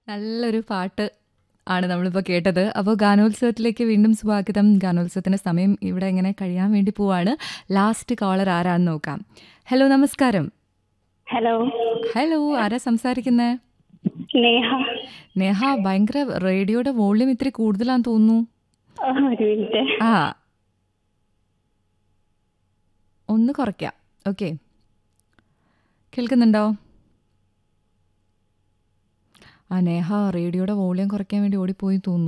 നല്ലൊരു പാട്ട് ആണ് നമ്മളിപ്പോൾ കേട്ടത് അപ്പോൾ ഗാനോത്സവത്തിലേക്ക് വീണ്ടും സ്വാഗതം ഗാനോത്സവത്തിൻ്റെ സമയം ഇവിടെ ഇങ്ങനെ കഴിയാൻ വേണ്ടി പോവാണ് ലാസ്റ്റ് കോളർ ആരാന്ന് നോക്കാം ഹലോ നമസ്കാരം ഹലോ ഹലോ ആരാ സംസാരിക്കുന്നത് നേഹ നേഹ ഭയങ്കര റേഡിയോയുടെ വോള്യൂം ഇത്തിരി കൂടുതലാന്ന് തോന്നുന്നു ആ, ഒരു മിനിറ്റ് ആ ഒന്ന് കുറയ്ക്കാം ഓക്കെ കേൾക്കുന്നുണ്ടോ ആ നേഹ റേഡിയോയുടെ വോളിയം കുറയ്ക്കാൻ വേണ്ടി ഓടിപ്പോയി തോന്നുന്നു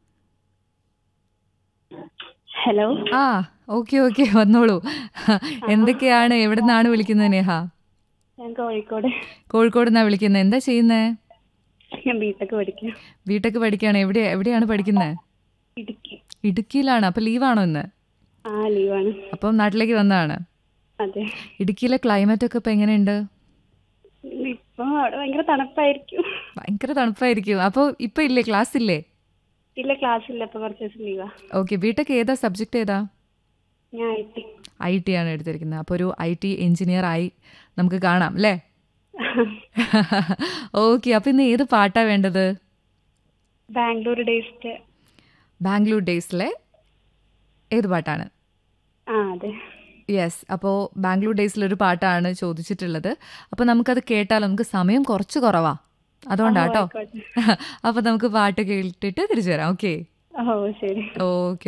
ഹലോ ആ ഓക്കെ ഓക്കെ വന്നോളൂ എന്തൊക്കെയാണ് എവിടെ നിന്നാണ് വിളിക്കുന്നത് നേഹ ഞാൻ കോഴിക്കോട് കോഴിക്കോട് നിന്നാണ് വിളിക്കുന്നത് എന്താ ചെയ്യുന്നത് ഞാൻ ബിടെക് പഠിക്കാം വീട്ടൊക്കെ പഠിക്കുകയാണ് എവിടെ എവിടെയാണ് പഠിക്കുന്നത് ഇടുക്കി ഇടുക്കിയിലാണ് അപ്പോൾ ലീവാണോ ഇന്ന് ആ ലീവാണ് അപ്പം നാട്ടിലേക്ക് വന്നതാണ് അതെ ഇടുക്കിയിലെ ക്ലൈമറ്റ് ഒക്കെ ഇപ്പം എങ്ങനെയുണ്ട് ഇപ്പൊ അവിടെ ഭയങ്കര തണുപ്പായിരിക്കും ഭയങ്കര തണുപ്പായിരിക്കും അപ്പോൾ ഇപ്പം ഇല്ലേ ക്ലാസ് ഇല്ലേ ഇല്ല ക്ലാസ് ഇല്ല ഇപ്പൊ കുറച്ച് ദിവസം ലീവാ ഓക്കെ ബിടെക് ഏതാ സബ്ജക്റ്റ് ഏതാ ഞാൻ ഐ ടി ഐ ടി ആണ് എടുത്തിരിക്കുന്നത് അപ്പോൾ ഒരു ഐ ടി എഞ്ചിനീയർ ആയി നമുക്ക് കാണാം അല്ലേ ഓക്കെ അപ്പോൾ ഇന്ന് ഏത് പാട്ടാ വേണ്ടത് ബാംഗ്ലൂർ ഡേയ്സിന്റെ ബാംഗ്ലൂർ ഡേയ്സിലെ ഏത് പാട്ടാണ് ആ അതെ യെസ് അപ്പോൾ ബാംഗ്ലൂർ ഡേയ്സിലൊരു പാട്ടാണ് ചോദിച്ചിട്ടുള്ളത് അപ്പോൾ നമുക്കത് കേട്ടാൽ നമുക്ക് സമയം കുറച്ച് കുറവാ അതുകൊണ്ടാട്ടോ ആയിക്കോട്ടെ. അപ്പോൾ നമുക്ക് പാട്ട് കേട്ടിട്ട് തിരിച്ചു വരാം ഓക്കെ ഓ ശരി ഓക്കെ